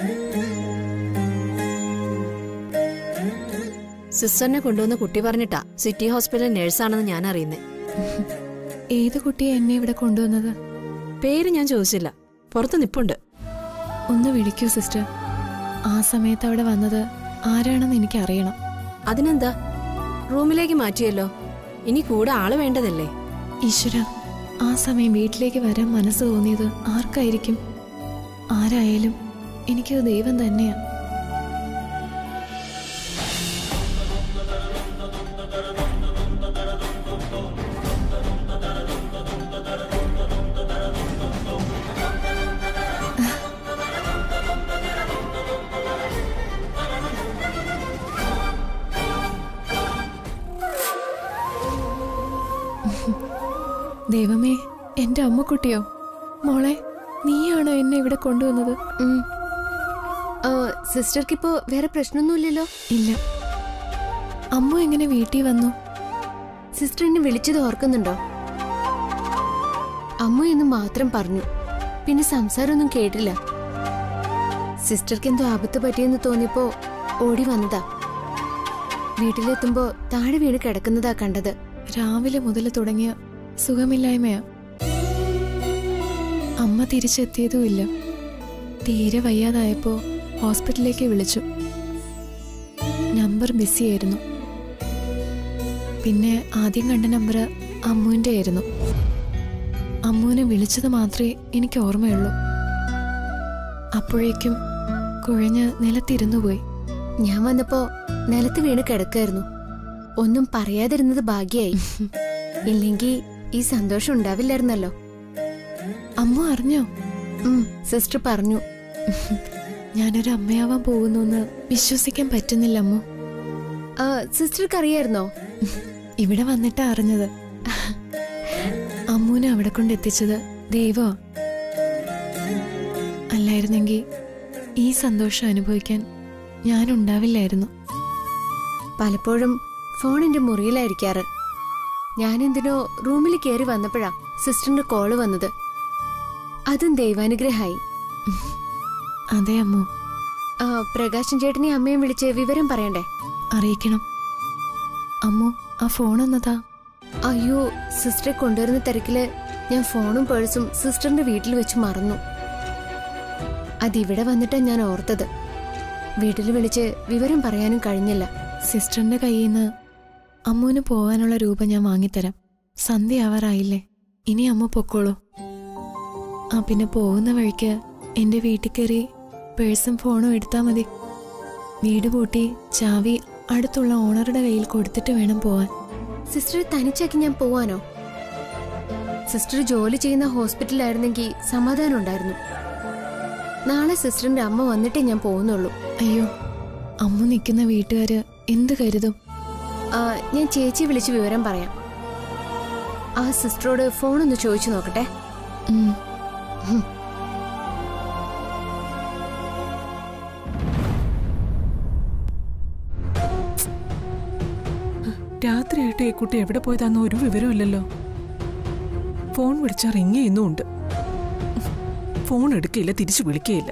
സിസ്റ്ററിനെ കൊണ്ടുവന്ന കുട്ടി പറഞ്ഞിട്ടാ സിറ്റി ഹോസ്പിറ്റൽ നഴ്സാണെന്ന് ഞാൻ അറിയുന്നേ ഏത് കുട്ടിയെ എന്നെ ഇവിടെ കൊണ്ടുവന്നത് പേര് ഞാൻ ചോദിച്ചില്ല പുറത്ത് നിപ്പുണ്ട് ഒന്ന് വിളിക്കൂ സിസ്റ്റർ ആ സമയത്ത് അവിടെ വന്നത് ആരാണെന്ന് എനിക്ക് അറിയണം അതിനെന്താ റൂമിലേക്ക് മാറ്റിയല്ലോ ഇനി കൂടെ ആള് വേണ്ടതല്ലേ ഈശ്വര ആ സമയം വീട്ടിലേക്ക് വരാൻ മനസ്സ് തോന്നിയത് ആർക്കായിരിക്കും ആരായാലും എനിക്ക് ദൈവം തന്നെയാ ദൈവമേ എന്റെ അമ്മക്കുട്ടിയോ മോളെ നീയാണോ എന്നെ ഇവിടെ കൊണ്ടുവന്നത് സിസ്റ്റർക്കിപ്പോ വേറെ പ്രശ്നമൊന്നുമില്ലല്ലോ ഇല്ല അമ്മ എങ്ങനെ വീട്ടിൽ വന്നു സിസ്റ്റർ എന്നെ വിളിച്ചത് ഓർക്കുന്നുണ്ടോ അമ്മ എന്ന് മാത്രം പറഞ്ഞു പിന്നെ സംസാരമൊന്നും കേട്ടില്ല സിസ്റ്റർക്ക് എന്തോ ആപത്ത് പറ്റിയെന്ന് തോന്നിയപ്പോ ഓടി വന്നതാ വീട്ടിലെത്തുമ്പോ താഴെ വീണ് കിടക്കുന്നതാ കണ്ടത് രാവിലെ മുതൽ തുടങ്ങിയ സുഖമില്ലായ്മയാ അമ്മ തിരിച്ചെത്തിയതുമില്ല തീരെ വയ്യാതായപ്പോ ഹോസ്പിറ്റലിലേക്ക് വിളിച്ചു നമ്പർ ബിസിയായിരുന്നു പിന്നെ ആദ്യം കണ്ട നമ്പർ അമ്മുവിൻ്റെ ആയിരുന്നു അമ്മുവിനെ വിളിച്ചത് മാത്രമേ എനിക്ക് ഓർമ്മയുള്ളൂ അപ്പോഴേക്കും കുഴഞ്ഞ് നിലത്തിരുന്നു പോയി ഞാൻ വന്നപ്പോ നിലത്ത് വീണ് കിടക്കായിരുന്നു ഒന്നും പറയാതിരുന്നത് ഭാഗ്യായി ഇല്ലെങ്കി ഈ സന്തോഷം ഉണ്ടാവില്ലായിരുന്നല്ലോ അമ്മു അറിഞ്ഞോ ഉം, സിസ്റ്റർ പറഞ്ഞു ഞാനൊരു അമ്മയാവാൻ പോകുന്നു വിശ്വസിക്കാൻ പറ്റുന്നില്ല അമ്മു ആ, സിസ്റ്റർക്ക് അറിയായിരുന്നോ ഇവിടെ വന്നിട്ടാ അറിഞ്ഞത് അമ്മൂനെ അവിടെ കൊണ്ടെത്തിച്ചത് ദൈവമാ അല്ലായിരുന്നെങ്കിൽ ഈ സന്തോഷം അനുഭവിക്കാൻ ഞാനുണ്ടാവില്ലായിരുന്നു പലപ്പോഴും ഫോൺ എന്റെ മുറിയിലായിരിക്കാറ് ഞാൻ എന്തിനോ റൂമിൽ കയറി വന്നപ്പോഴാ സിസ്റ്ററിന്റെ കോള് വന്നത് അതും ദൈവാനുഗ്രഹായി അതെ അമ്മു ആ, പ്രകാശൻ ചേട്ടനെ അമ്മയും വിളിച്ച് വിവരം പറയണ്ടേ അറിയിക്കണം അമ്മു ആ ഫോൺ എന്നതാ അയ്യോ സിസ്റ്ററെ കൊണ്ടുവരുന്ന തിരക്കില് ഞാൻ ഫോണും പേഴ്സും സിസ്റ്ററിന്റെ വീട്ടിൽ വെച്ച് മറന്നു അതിവിടെ വന്നിട്ടാ ഞാൻ ഓർത്തത് വീട്ടിൽ വിളിച്ച് വിവരം പറയാനും കഴിഞ്ഞില്ല സിസ്റ്ററിന്റെ കയ്യിൽ നിന്ന് അമ്മുവിന് പോകാനുള്ള രൂപ ഞാൻ വാങ്ങിത്തരാം സന്ധ്യയാവാറായില്ലേ ഇനി അമ്മ പൊക്കോളൂ ആ പിന്നെ പോകുന്ന വഴിക്ക് എന്റെ വീട്ടിൽ കയറി പേഴ്സും ഫോണും എടുത്താൽ മതി വീട് പൂട്ടി ചാവി അടുത്തുള്ള ഓണറുടെ കയ്യിൽ കൊടുത്തിട്ട് വേണം പോവാൻ സിസ്റ്ററെ തനിച്ചാക്കി ഞാൻ പോവാനോ സിസ്റ്റർ ജോലി ചെയ്യുന്ന ഹോസ്പിറ്റലായിരുന്നെങ്കിൽ സമാധാനം ഉണ്ടായിരുന്നു നാളെ സിസ്റ്ററിന്റെ അമ്മ വന്നിട്ടേ ഞാൻ പോകുന്നുള്ളൂ അയ്യോ അമ്മ നിൽക്കുന്ന വീട്ടുകാര് എന്ത് കരുതും ആ, ഞാൻ ചേച്ചി വിളിച്ച് വിവരം പറയാം ആ സിസ്റ്ററോട് ഫോണൊന്ന് ചോദിച്ചു നോക്കട്ടെ ഉം. രാത്രിയായിട്ട് ഈ കുട്ടി എവിടെ പോയതാന്ന് ഒരു വിവരമില്ലല്ലോ ഫോൺ വിളിച്ചാൽ റിങ് ചെയ്യുന്നുമുണ്ട് ഫോൺ എടുക്കയില്ല തിരിച്ചു വിളിക്കുകയില്ല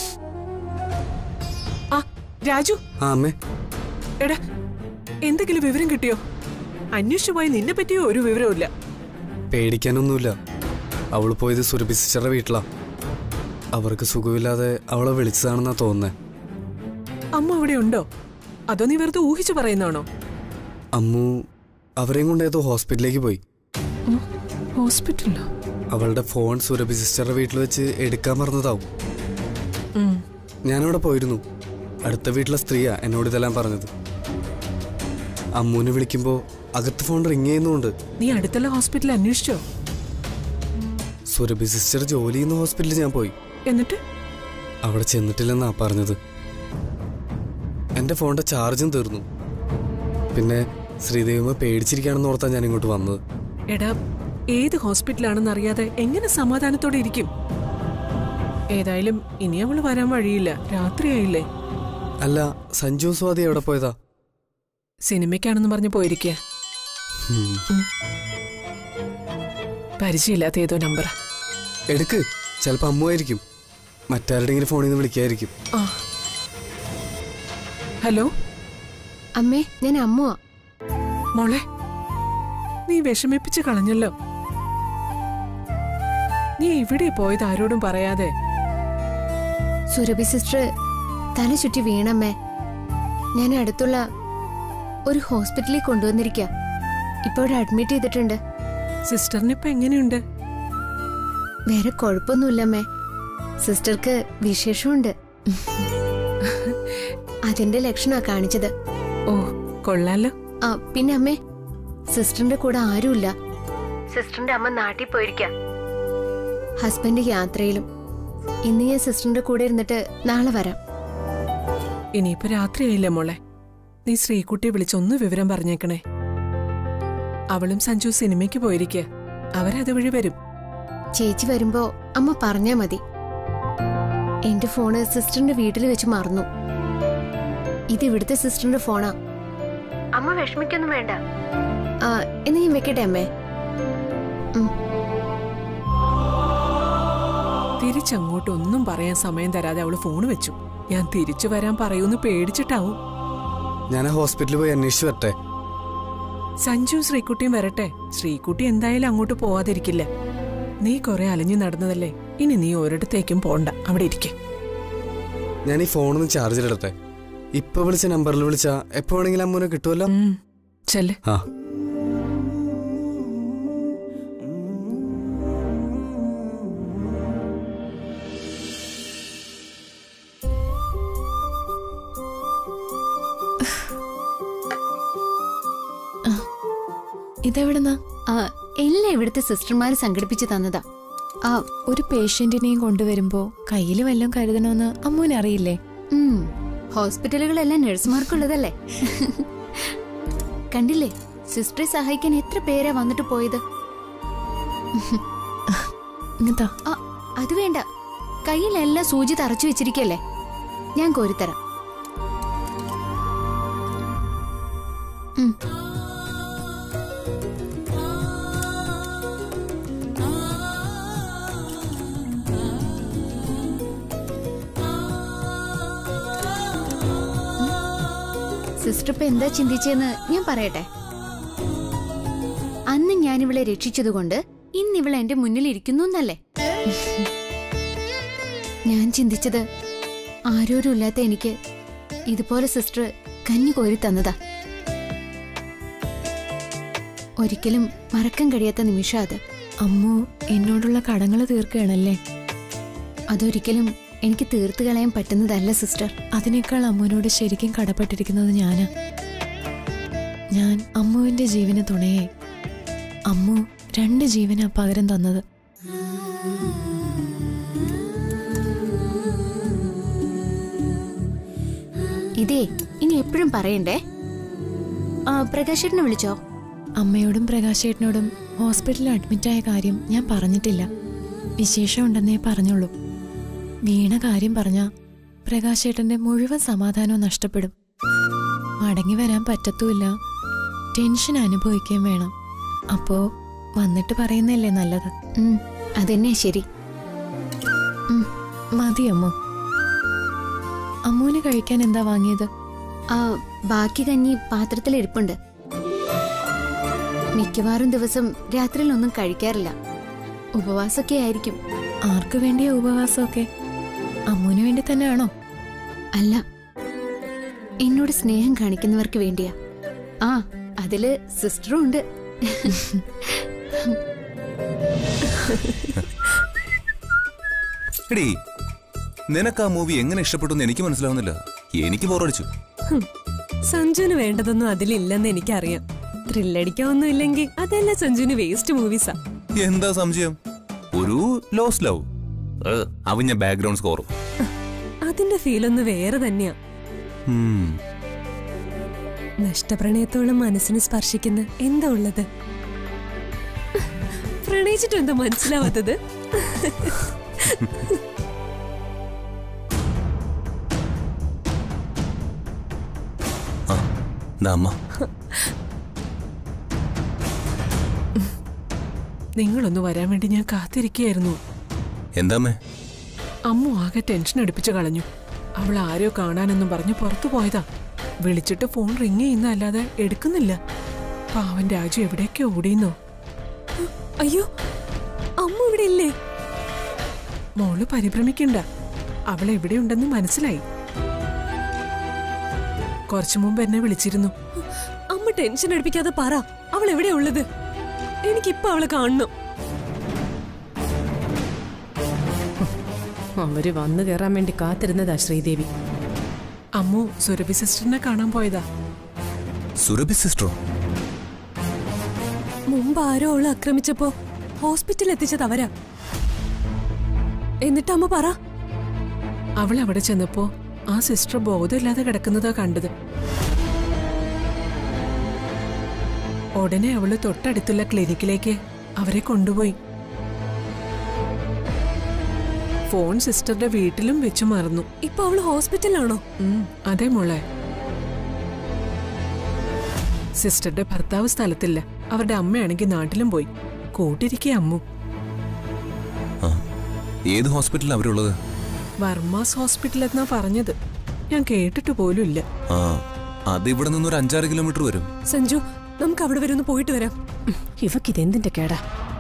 ആ രാജു ആ അമ്മേ എടാ എന്തെങ്കിലും വിവരം കിട്ടിയോ അന്വേഷിച്ചു പോയി നിന്നെ പറ്റിയോ ഒരു വിവരമില്ല പേടിക്കാനൊന്നുമില്ല അവള് പോയത് സുരഭി സിസ്റ്ററുടെ വീട്ടിലാ അവർക്ക് സുഖമില്ലാതെ അവളെ വിളിച്ചതാണെന്നാ തോന്നുന്നേ അമ്മ അവിടെ ഉണ്ടോ അതോ നീ വെറുതെ ഊഹിച്ചു പറയുന്നതാണോ അമ്മു അവരെയും കൊണ്ട് ഏതോ ഹോസ്പിറ്റലിലേക്ക് പോയി ഹോസ്പിറ്റലിലോ അവളുടെ ഫോൺ സുരഭി സിസ്റ്ററുടെ വീട്ടിൽ വെച്ച് എടുക്കാൻ മറന്നതാവും ഉം. ഞാനവിടെ പോയിരുന്നു അടുത്ത വീട്ടിലെ സ്ത്രീയാ എന്നോട് ഇതെല്ലാം പറഞ്ഞത് അമ്മൂനെ വിളിക്കുമ്പോൾ അകത്ത് ഫോൺ റിങ് ചെയ്യുന്നുണ്ട് നീ അടുത്തുള്ള ഹോസ്പിറ്റലിൽ അന്വേഷിച്ചോ സുരഭി സിസ്റ്റർ ജോലി ചെയ്യുന്ന ഹോസ്പിറ്റലിൽ ഞാൻ പോയി എന്നിട്ട് അവിടെ ചെന്നിട്ടില്ലെന്നാ പറഞ്ഞത് എൻ്റെ ഫോണിന്റെ ചാർജും തീർന്നു പിന്നെ ശ്രീദേവിമ പേടിച്ചിരിക്കുകയാണെന്ന് ഓർത്താ ഞാൻ ഇങ്ങോട്ട് വന്നത് എടാ ഏത് ഹോസ്പിറ്റലാണെന്ന് അറിയാതെ എങ്ങനെ സമാധാനത്തോടെ ഇരിക്കും ഏതായാലും ഇനി അവള് വരാൻ വഴിയില്ല രാത്രിയായില്ലേ അല്ല സഞ്ജു സ്വാതി എവിടെ പോയതാ സിനിമയ്ക്കാണെന്ന് പറഞ്ഞ് പോയിരിക്കുക ഉം. പരിചയമില്ലാത്ത ഏതോ നമ്പർ എടുക്ക് ചിലപ്പോൾ അമ്മുവായിരിക്കും മറ്റാരുടെങ്കിലും ഫോണിൽ നിന്ന് വിളിക്കായിരിക്കും ആ ഹലോ അമ്മേ ഞാൻ അമ്മുവാ മോളെ നീ വിഷമിപ്പിച്ച് കളഞ്ഞല്ലോ നീ എവിടെ പോയത് ആരോടും പറയാതെ സുരഭി സിസ്റ്റർ തല ചുറ്റി വീണമ്മേ ഞാൻ അടുത്തുള്ള ഒരു ഹോസ്പിറ്റലിൽ കൊണ്ടുവന്നിരിക്ക ഇപ്പോൾ അഡ്മിറ്റ് ചെയ്തിട്ടുണ്ട് സിസ്റ്ററിന് ഇപ്പൊ എങ്ങനെയുണ്ട് വേറെ കുഴപ്പമൊന്നുമില്ലമ്മേ സിസ്റ്റർക്ക് വിശേഷമുണ്ട് അതിന്റെ ലക്ഷണാ കാണിച്ചത് ഓ കൊള്ളാലോ ആ പിന്നെ അമ്മേ സിസ്റ്ററിന്റെ കൂടെ ആരുമില്ല സിസ്റ്ററിന്റെ അമ്മ നാട്ടിൽ പോയിരിക്ക ഹസ്ബൻഡ് യാത്രയിലും ഇന്ന് ഞാൻ സിസ്റ്ററിന്റെ കൂടെ ഇരുന്നിട്ട് നാളെ വരാം ഇനിയിപ്പോ രാത്രിയായില്ലേ മോളെ നീ ശ്രീകുട്ടിയെ വിളിച്ചൊന്ന് വിവരം പറഞ്ഞേക്കണേ അവളും സഞ്ജു സിനിമയ്ക്ക് പോയിരിക്കുക അവരതുവഴി വരും ചേച്ചി വരുമ്പോ അമ്മ പറഞ്ഞാ മതി എന്റെ ഫോണ് സിസ്റ്ററിന്റെ വീട്ടിൽ വെച്ച് മറന്നു ഇത് ഇവിടുത്തെ സിസ്റ്ററിന്റെ ഫോണാ അമ്മ വിഷമിക്കൊന്നും വേണ്ട ആ എന്നാ ഞാൻ വെക്കട്ടെ അമ്മേ ഉം. തിരിച്ചങ്ങോട്ട് ഒന്നും പറയാൻ സമയം തരാതെ അവള് ഫോൺ വെച്ചു ഞാൻ തിരിച്ചു വരാൻ പറയൂന്ന് പേടിച്ചിട്ടാവും ഞാൻ ആ ഹോസ്പിറ്റലിൽ പോയി അന്വേഷിച്ചു വരട്ടെ സഞ്ജു ശ്രീകുട്ടിയും വരട്ടെ ശ്രീകുട്ടി എന്തായാലും അങ്ങോട്ട് പോവാതിരിക്കില്ല നീ കുറെ അലഞ്ഞു നടന്നതല്ലേ ഇനി നീ ഒരിടത്തേക്കും പോണ്ട അവിടെ ഇരിക്കെ ഞാൻ ഈ ഫോണൊന്ന് ചാർജിലിടട്ടെ ഇപ്പൊ വിളിച്ച നമ്പറിൽ വിളിച്ചാ എപ്പോ വേണമെങ്കിലും അമ്മൂനെ കിട്ടുമല്ലോ ചെല്ല് ആ ഇതെവിടുന്നാ ആ എല്ലാം ഇവിടുത്തെ സിസ്റ്റർമാർ സംഘടിപ്പിച്ച് തന്നതാ ആ ഒരു പേഷ്യന്റിനെയും കൊണ്ടുവരുമ്പോ കയ്യിൽ വല്ലതും കരുതണമെന്ന് അമ്മൂന് അറിയില്ലേ ഉം, ഹോസ്പിറ്റലുകളെല്ലാം നഴ്സുമാർക്കുള്ളതല്ലേ കണ്ടില്ലേ സിസ്റ്ററെ സഹായിക്കാൻ എത്ര പേരാ വന്നിട്ട് പോയത് ഇങ്ങത്താ ആ അത് വേണ്ട കയ്യിലെല്ലാം സൂചി തറച്ചു വെച്ചിരിക്കല്ലേ ഞാൻ കോരിത്തരാം ഉം. സിസ്റ്റർ ഇപ്പൊ എന്താ ചിന്തിച്ചെന്ന് ഞാൻ പറയട്ടെ അന്ന് ഞാൻ ഇവളെ രക്ഷിച്ചതുകൊണ്ട് ഇന്ന് ഇവൾ എന്റെ മുന്നിൽ ഇരിക്കുന്നു എന്നല്ലേ ഞാൻ ചിന്തിച്ചത് ആരോരും ഇല്ലാത്ത എനിക്ക് ഇതുപോലെ സിസ്റ്റർ കഞ്ഞി കോരി തന്നതാ ഒരിക്കലും മറക്കാൻ കഴിയാത്ത നിമിഷം അത് അമ്മു എന്നോടുള്ള കടങ്ങള് തീർക്കുകയാണല്ലേ അതൊരിക്കലും എനിക്ക് തീർത്തു കളയാൻ പറ്റുന്നതല്ല സിസ്റ്റർ അതിനേക്കാൾ അമ്മുവിനോട് ശരിക്കും കടപ്പെട്ടിരിക്കുന്നത് ഞാനാ ഞാൻ അമ്മുവിന്റെ ജീവന് തുണയായി അമ്മു രണ്ട് ജീവനാ പകരം തന്നത് ഇതേ ഇനി എപ്പോഴും പറയണ്ടേ ആ പ്രകാശേട്ടനെ വിളിച്ചോ അമ്മയോടും പ്രകാശേട്ടനോടും ഹോസ്പിറ്റലിൽ അഡ്മിറ്റായ കാര്യം ഞാൻ പറഞ്ഞിട്ടില്ല വിശേഷമുണ്ടെന്നേ പറഞ്ഞുള്ളൂ വീണ കാര്യം പറഞ്ഞ പ്രകാശേട്ടന്റെ മുഴുവൻ സമാധാനവും നഷ്ടപ്പെടും മടങ്ങി വരാൻ പറ്റത്തുമില്ല ടെൻഷൻ അനുഭവിക്കുകയും വേണം അപ്പോ വന്നിട്ട് പറയുന്നല്ലേ നല്ലത് ഉം, അതെന്നെ ശരി ഉം, മതി അമ്മു അമ്മൂന് കഴിക്കാൻ എന്താ വാങ്ങിയത് ആ ബാക്കി കഞ്ഞി പാത്രത്തിൽ ഇരിപ്പുണ്ട് മിക്കവാറും ദിവസം രാത്രിയിലൊന്നും കഴിക്കാറില്ല ഉപവാസമൊക്കെ ആയിരിക്കും ആർക്കു വേണ്ടിയ ഉപവാസമൊക്കെ അമ്മൂന് വേണ്ടി തന്നെയാണോ അല്ല എന്നോട് സ്നേഹം കാണിക്കുന്നവർക്ക് വേണ്ടിയാ ആ അതില് സിസ്റ്ററും ഉണ്ട് എടീ നിനക്ക് ആ മൂവി എങ്ങനെ ഇഷ്ടപ്പെട്ടു എന്ന് എനിക്ക് മനസ്സിലാവുന്നില്ല എനിക്ക് ബോറടിച്ചു ഹും. സഞ്ജുവിന് വേണ്ടതൊന്നും അതിലില്ലെന്ന് എനിക്കറിയാം ത്രില്ലടിക്കാവൊന്നും ഇല്ലെങ്കിൽ അതെല്ലാം സഞ്ജുവിന് വേസ്റ്റ് മൂവീസാ എന്താ സംശയം ഒരു ലോസ് ലവ് അവിഞ്ഞ ബാക്ക്ഗ്രൗണ്ട് സ്കോറും അതിന്റെ ഫീലൊന്ന് വേറെ തന്നെയാ ഉം. നഷ്ടപ്രണയത്തോളം മനസ്സിനെ സ്പർശിക്കുന്ന എന്താ ഉള്ളത് പ്രണയിച്ചിട്ട് എന്താ മനസ്സിലാവാത്തത് ആ ദാ അമ്മ നിങ്ങളൊന്ന് വരാൻ വേണ്ടി ഞാൻ കാത്തിരിക്കുകയായിരുന്നു എന്താ അമ്മേ അമ്മു ആകെ ടെൻഷൻ അടുപ്പിച്ച് കളഞ്ഞു അവൾ ആരോ കാണാനെന്നും പറഞ്ഞ് പുറത്തു പോയതാ വിളിച്ചിട്ട് ഫോൺ റിങ് ചെയ്യുന്ന അല്ലാതെ എടുക്കുന്നില്ല പാവൻ രാജു എവിടെയൊക്കെ ഓടിയെന്നോ അയ്യോ അമ്മ ഇവിടെ ഇല്ലേ മോള് പരിഭ്രമിക്കണ്ട അവൾ എവിടെയുണ്ടെന്ന് മനസ്സിലായി കുറച്ചു മുമ്പ് എന്നെ വിളിച്ചിരുന്നു അമ്മ ടെൻഷൻ അടുപ്പിക്കാതെ പറ അവൾ എവിടെയാ ഉള്ളത് എനിക്കിപ്പൊ അവളെ കാണണം അവര് വന്നു കയറാൻ വേണ്ടി കാത്തിരുന്നതാ ശ്രീദേവി അമ്മു സുരഭി സിസ്റ്ററിനെ കാണാൻ പോയതാ സുരഭി സിസ്റ്ററോ മുമ്പ് ആരോ അവളെ ആക്രമിച്ചപ്പോ ഹോസ്പിറ്റലിൽ എത്തിച്ചത് അവരാ എന്നിട്ട് അമ്മ പറ അവൾ അവിടെ ചെന്നപ്പോ ആ സിസ്റ്റർ ബോധമില്ലാതെ കിടക്കുന്നതാ കണ്ടത് ഉടനെ അവള് തൊട്ടടുത്തുള്ള ക്ലിനിക്കിലേക്ക് അവരെ കൊണ്ടുപോയി ഫോൺ സിസ്റ്ററുടെ വീട്ടിലും വെച്ചു മറന്നു ഇപ്പൊ അവള് ഹോസ്പിറ്റലിലാണോ ഉം, അതെ മോളെ സിസ്റ്ററുടെ ഭർത്താവ് സ്ഥലത്തില്ല അവരുടെ അമ്മയാണെങ്കിൽ നാട്ടിലും പോയി കൂട്ടിരിക്കെ അമ്മു ആ ഏത് ഹോസ്പിറ്റലിൽ അവരുള്ളത് വർമാസ് ഹോസ്പിറ്റലെന്നാ പറഞ്ഞത് ഞാൻ കേട്ടിട്ട് പോലും ഇല്ല ആ അത് ഇവിടെ നിന്ന് ഒരു അഞ്ചാറ് കിലോമീറ്റർ വരും സഞ്ജു നമുക്ക് അവിടെ വരെ ഒന്ന് പോയിട്ട് വരാം ഇവക്ക് ഇതെന്തിന്റെ കേടാ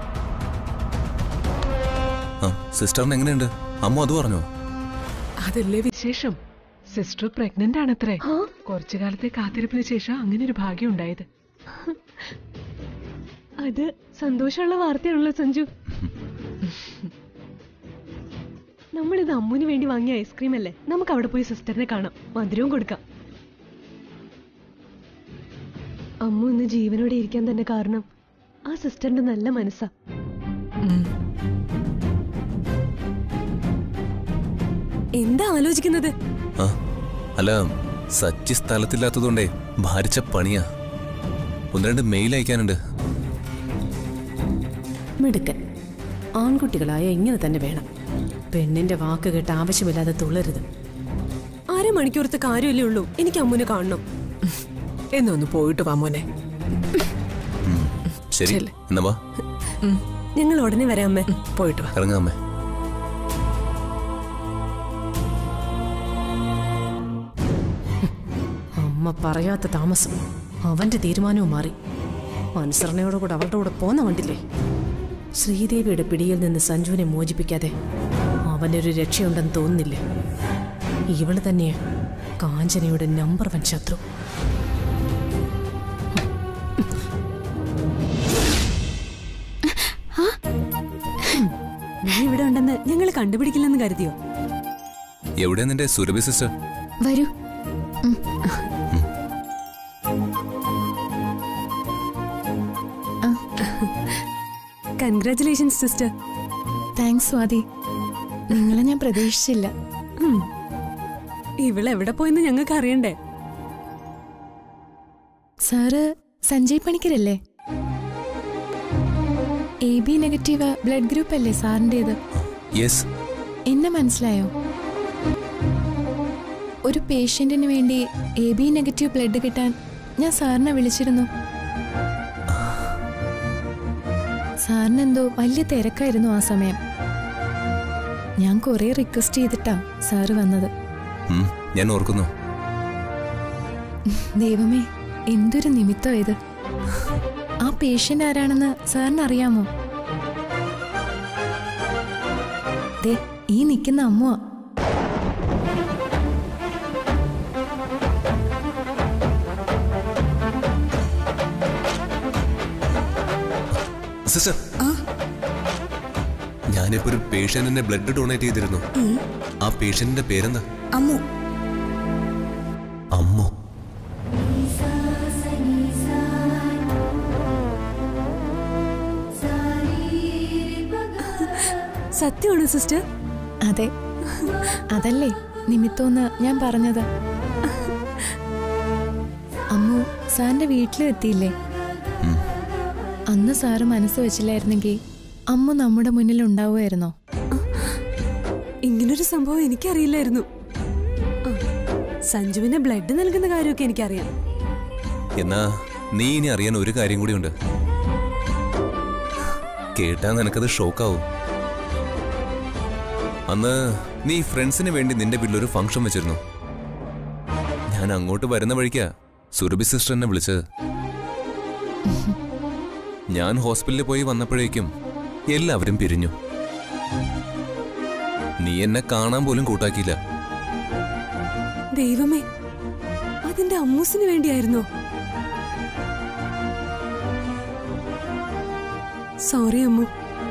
ആ സിസ്റ്ററിന് എങ്ങനെയുണ്ട് അമ്മ അത് പറഞ്ഞോ അതല്ലേ വിശേഷം സിസ്റ്റർ പ്രഗ്നന്റ് ആണത്രേ കുറച്ചു കാലത്തെ കാത്തിരിപ്പിന് ശേഷം അങ്ങനെ ഒരു ഭാഗ്യം ഉണ്ടായത് അത് സന്തോഷമുള്ള വാർത്തയാണല്ലോ സഞ്ജു നമ്മളിത് അമ്മുന് വേണ്ടി വാങ്ങിയ ഐസ്ക്രീം അല്ലേ നമുക്ക് അവിടെ പോയി സിസ്റ്ററിനെ കാണാം മധുരവും കൊടുക്കാം അമ്മു ഇന്ന് ജീവനോടെ ഇരിക്കാൻ തന്നെ കാരണം ആ സിസ്റ്ററിന്റെ നല്ല മനസ്സാ ഉം. എന്താ ആലോചിക്കുന്നത് ആ അല്ല സച്ചി സ്ഥലത്തില്ലാത്തതുകൊണ്ടേ ഭാരിച്ച പണിയാ ഒന്ന് രണ്ട് മെയിൽ അയക്കാനുണ്ട് മിടുക്കൻ ആൺകുട്ടികളായ ഇങ്ങനെ തന്നെ വേണം പെണ്ണിന്റെ വാക്ക് കേട്ട് ആവശ്യമില്ലാതെ തുള്ളരുത് അരമണിക്കൂറത്തെ കാര്യമല്ലേ ഉള്ളൂ എനിക്ക് അമ്മുനെ കാണണം എന്നൊന്ന് പോയിട്ട് വാ മോനെ ശരി ചെല്ല്. എന്നാ വാ ഞങ്ങൾ ഉടനെ വരാം അമ്മേ പോയിട്ട് വാ ഇറങ്ങാം അമ്മേ അമ്മ പറയാത്ത താമസം അവന്റെ തീരുമാനവും മാറി അനുസരണയോടെ കൂടെ അവളുടെ കൂടെ പോന്ന കണ്ടില്ലേ ശ്രീദേവിയുടെ പിടിയിൽ നിന്ന് സഞ്ജുവിനെ മോചിപ്പിക്കാതെ അവനൊരു രക്ഷയുണ്ടെന്ന് തോന്നുന്നില്ല ഇവള് തന്നെയാ കാഞ്ചനയുടെ നമ്പർ വൺ ശത്രു നീ ഇവിടെ ഉണ്ടെന്ന് ഞങ്ങൾ കണ്ടുപിടിക്കില്ലെന്ന് കരുതിയോ എവിടെയാ നിന്റെ സുരഭി സിസ്റ്റർ വരൂ കൺഗ്രാറ്റുലേഷൻസ് സിസ്റ്റർ താങ്ക്സ് സ്വാതി നിങ്ങളെ ഞാൻ പ്രതീക്ഷിച്ചില്ല ഇവളെവിടെ പോയെന്ന് ഞങ്ങൾക്ക് അറിയണ്ടേ സാറ് സഞ്ജയ് പണിക്കരല്ലേ A B negative blood group അല്ലേ സാറിൻ്റേത് യെസ് എന്നെ മനസ്സിലായോ ഒരു പേഷ്യന്റിന് വേണ്ടി എ ബി നെഗറ്റീവ് ബ്ലഡ് കിട്ടാൻ ഞാൻ സാറിനെ വിളിച്ചിരുന്നു സാറിന് എന്തോ വലിയ തിരക്കായിരുന്നു ആ സമയം ഞാൻ കുറേ റിക്വസ്റ്റ് ചെയ്തിട്ടാ സാറ് വന്നത് ഞാൻ ഓർക്കുന്നു ദൈവമേ എന്തൊരു നിമിത്തം ഇത് ആ പേഷ്യന്റ് ആരാണെന്ന് സാറിന് അറിയാമോ ദേ ഈ നിൽക്കുന്ന അമ്മുവാ സിസ്റ്റർ ഞാനിപ്പോ ഒരു പേഷ്യന്റിന്റെ ബ്ലഡ് ഡൊണേറ്റ് ചെയ്തിരുന്നു ആ പേഷ്യന്റിന്റെ പേരെന്താ അമ്മു അമ്മോ സത്യമാണോ സിസ്റ്റർ അതെ അതല്ലേ നിമിത്തോന്ന് ഞാൻ പറഞ്ഞത് അമ്മു സാറിന്റെ വീട്ടിലും എത്തിയില്ലേ ഉം. അന്ന് സാറ് മനസ്സ് വെച്ചില്ലായിരുന്നെങ്കിൽ അമ്മു നമ്മുടെ മുന്നിൽ ഉണ്ടാവുമായിരുന്നോ ഇങ്ങനൊരു സംഭവം എനിക്കറിയില്ലായിരുന്നു ആ, സഞ്ജുവിന് ബ്ലഡ് നൽകുന്ന കാര്യമൊക്കെ എനിക്കറിയാം എന്നാ നീ ഇനി അറിയാൻ ഒരു കാര്യം കൂടിയുണ്ട് കേട്ടാ നിനക്കത് ഷോക്കാവും അന്ന് നീ ഫ്രണ്ട്സിന് വേണ്ടി നിന്റെ വീട്ടിലൊരു ഫംഗ്ഷൻ വെച്ചിരുന്നു ഞാൻ അങ്ങോട്ട് വരുന്ന വഴിക്കാ സുരഭി സിസ്റ്റർ എന്നെ വിളിച്ചത് ഞാൻ ഹോസ്പിറ്റലിൽ പോയി വന്നപ്പോഴേക്കും എല്ലാവരും പിരിഞ്ഞു നീ എന്നെ കാണാൻ പോലും കൂട്ടാക്കിയില്ല ദൈവമേ അതിന്റെ അമ്മൂസിന് വേണ്ടിയായിരുന്നോ സോറി അമ്മു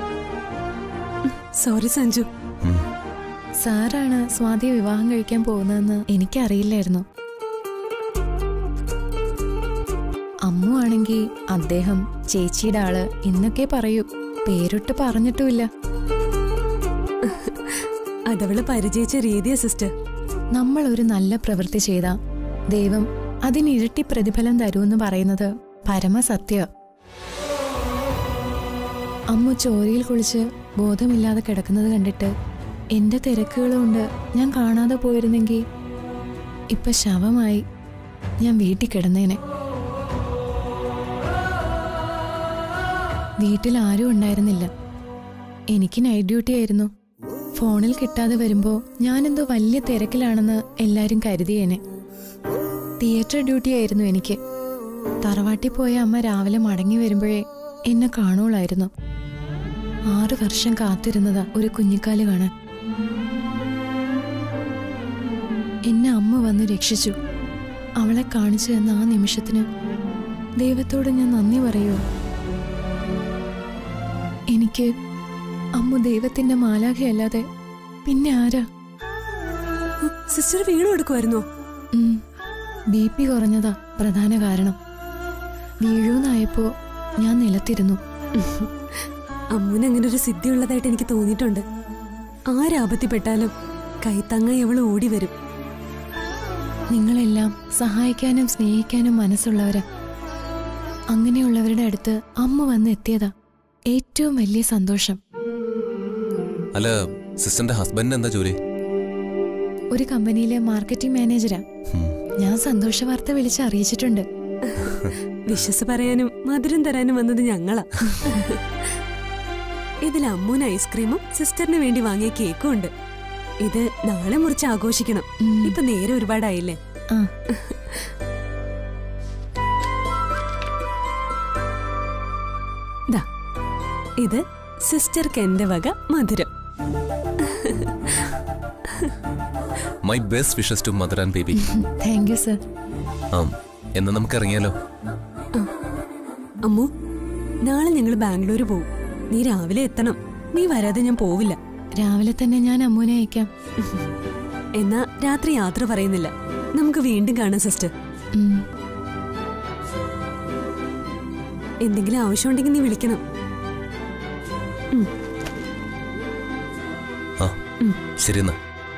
സോറി സഞ്ജു ഉം. സാറാണ് സ്വാതിയെ വിവാഹം കഴിക്കാൻ പോകുന്നതെന്ന് എനിക്കറിയില്ലായിരുന്നു അമ്മു ആണെങ്കിൽ അദ്ദേഹം ചേച്ചിയുടെ ആള് ഇന്നൊക്കെ പറയൂ പേരൊട്ട് പറഞ്ഞിട്ടുമില്ല അതവള് പരിചയിച്ച രീതിയാ സിസ്റ്റർ നമ്മൾ ഒരു നല്ല പ്രവൃത്തി ചെയ്ത ദൈവം അതിനിരട്ടി പ്രതിഫലം തരുമെന്ന് പറയുന്നത് പരമസത്യ അമ്മ ചോരയിൽ കുളിച്ച് ബോധമില്ലാതെ കിടക്കുന്നത് കണ്ടിട്ട് എന്റെ തിരക്കുകളുകൊണ്ട് ഞാൻ കാണാതെ പോയിരുന്നെങ്കിൽ ഇപ്പൊ ശവമായി ഞാൻ വീട്ടിൽ കിടന്നേനെ വീട്ടിൽ ആരും ഉണ്ടായിരുന്നില്ല എനിക്ക് നൈറ്റ് ഡ്യൂട്ടി ആയിരുന്നു ഫോണിൽ കിട്ടാതെ വരുമ്പോ ഞാനെന്തോ വലിയ തിരക്കിലാണെന്ന് എല്ലാരും കരുതിയേനെ തിയേറ്റർ ഡ്യൂട്ടി ആയിരുന്നു എനിക്ക് തറവാട്ടിൽ പോയ അമ്മ രാവിലെ മടങ്ങി വരുമ്പോഴേ എന്നെ കാണുള്ളായിരുന്നു ആറു വർഷം കാത്തിരുന്നതാ ഒരു കുഞ്ഞിക്കാല് കാണാൻ എന്നെ അമ്മ വന്ന് രക്ഷിച്ചു അവളെ കാണിച്ചു തന്ന ആ നിമിഷത്തിന് ദൈവത്തോട് ഞാൻ നന്ദി പറയൂ എനിക്ക് അമ്മ ദൈവത്തിന്റെ മാലാഖയല്ലാതെ പിന്നെ ആരാ സിസ്റ്റർ വീട് എടുക്കുമായിരുന്നോ ബി പി കുറഞ്ഞതാ പ്രധാന കാരണം വീഴൂന്നായപ്പോ ഞാൻ നിലത്തിരുന്നു അമ്മുന് അങ്ങനെ ഒരു സിദ്ധി ഉള്ളതായിട്ട് എനിക്ക് തോന്നിയിട്ടുണ്ട് ആരാപത്തിപ്പെട്ടാലും കൈത്തങ്ങ എവള് ഓടി വരും നിങ്ങളെല്ലാം സഹായിക്കാനും സ്നേഹിക്കാനും മനസ്സുള്ളവരാ അങ്ങനെയുള്ളവരുടെ അടുത്ത് അമ്മ വന്ന് എത്തിയതാ ഏറ്റവും വലിയ സന്തോഷം അല്ല സിസ്റ്ററിന്റെ ഹസ്ബൻഡിന് എന്താ ജോലി ഒരു കമ്പനിയിലെ മാർക്കറ്റിംഗ് മാനേജരാ ഉം. ഞാൻ സന്തോഷ വാർത്ത വിളിച്ച് അറിയിച്ചിട്ടുണ്ട് വിശ്വസ് പറയാനും മധുരം തരാനും വന്നത് ഞങ്ങളാ ഇതിൽ അമ്മൂന് ഐസ്ക്രീമും സിസ്റ്ററിന് വേണ്ടി വാങ്ങിയ കേക്കും ഉണ്ട് ഇത് നാളെ മുറിച്ച് ആഘോഷിക്കണം ഉം. ഇപ്പൊ നേരെ ഒരുപാടായില്ലേ ആ ദാ ഇത് സിസ്റ്റർക്ക് എന്റെ വക മധുരം my best wishes to mother and baby thank you sir ആ എന്നാ നമുക്ക് ഇറങ്ങിയാലോ അമ്മു നാളെ ഞങ്ങൾ ബാംഗ്ലൂര് പോവും നീ രാവിലെ എത്തണം നീ വരാതെ ഞാൻ പോവില്ല രാവിലെ തന്നെ ഞാൻ അമ്മൂനെ അയക്കാം എന്നാ രാത്രി യാത്ര പറയുന്നില്ല നമുക്ക് വീണ്ടും കാണാം സിസ്റ്റർ ഉം. എന്തെങ്കിലും ആവശ്യമുണ്ടെങ്കിൽ നീ വിളിക്കണം ആ ശരി എന്നാ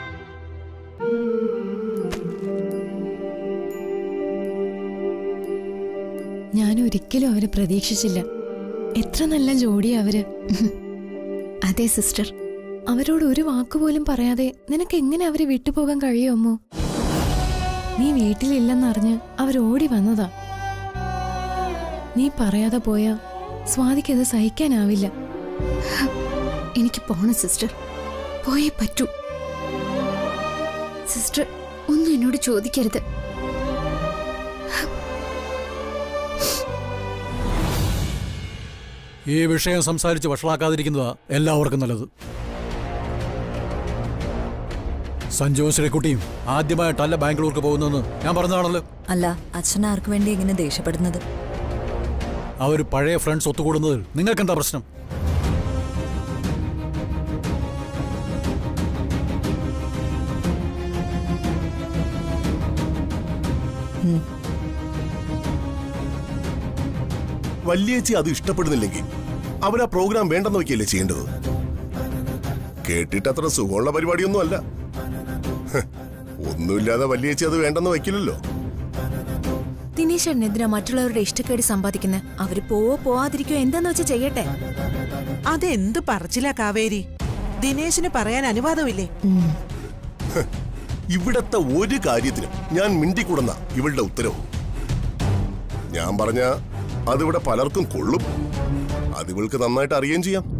ഞാൻ ഒരിക്കലും അവരെ പ്രതീക്ഷിച്ചില്ല എത്ര നല്ല ജോഡിയാ അവര് അതെ സിസ്റ്റർ അവരോട് ഒരു വാക്കുപോലും പറയാതെ നിനക്ക് എങ്ങനെ അവരെ വിട്ടുപോകാൻ കഴിയുമോ നീ വീട്ടിലില്ലെന്നറിഞ്ഞ് അവരോടി വന്നതാ നീ പറയാതെ പോയാ സ്വാതിക്കത് സഹിക്കാനാവില്ല എനിക്ക് പോണം സിസ്റ്റർ പോയേ പറ്റൂ സിസ്റ്റർ ഒന്നും എന്നോട് ചോദിക്കരുത് ഈ വിഷയം സംസാരിച്ച് വഷളാക്കാതിരിക്കുന്നതാ എല്ലാവർക്കും നല്ലത് സഞ്ജുവും ശ്രീകുട്ടിയും ആദ്യമായിട്ടല്ല ബാംഗ്ലൂർക്ക് പോകുന്നതെന്ന് ഞാൻ പറഞ്ഞതാണല്ലോ അല്ല അച്ഛൻ ആർക്ക് വേണ്ടി ഇങ്ങനെ ദേഷ്യപ്പെടുന്നത് അവർ പഴയ ഫ്രണ്ട്സ് ഒത്തുകൂടുന്നതിൽ നിങ്ങൾക്കെന്താ പ്രശ്നം വല്യേച്ചി അത് ഇഷ്ടപ്പെടുന്നില്ലെങ്കിൽ അവരാ പ്രോഗ്രാം വേണ്ടെന്ന് വെക്കല്ലേ ചെയ്യേണ്ടത് കേട്ടിട്ട് അത്ര സുഖമുള്ള പരിപാടിയൊന്നും അല്ല ഹ്, ഒന്നുമില്ലാതെ വല്യേച്ചി അത് വേണ്ടെന്ന് വെക്കില്ലല്ലോ ദിനേശനെതിരാ മറ്റുള്ളവരുടെ ഇഷ്ടക്കേട് സമ്പാദിക്കുന്നത് അവര് പോവോ പോവാതിരിക്കോ എന്താന്ന് വെച്ചാ ചെയ്യട്ടെ അതെന്ത് പറച്ചില്ല കാവേരി ദിനേശിന് പറയാൻ അനുവാദമില്ലേ ഇവിടത്തെ ഒരു കാര്യത്തിനും ഞാൻ മിണ്ടിക്കൂടുന്ന ഇവളുടെ ഉത്തരവ് ഞാൻ പറഞ്ഞ അതിവിടെ പലർക്കും കൊള്ളും അത് ഇവൾക്ക് നന്നായിട്ട് അറിയുകയും ചെയ്യാം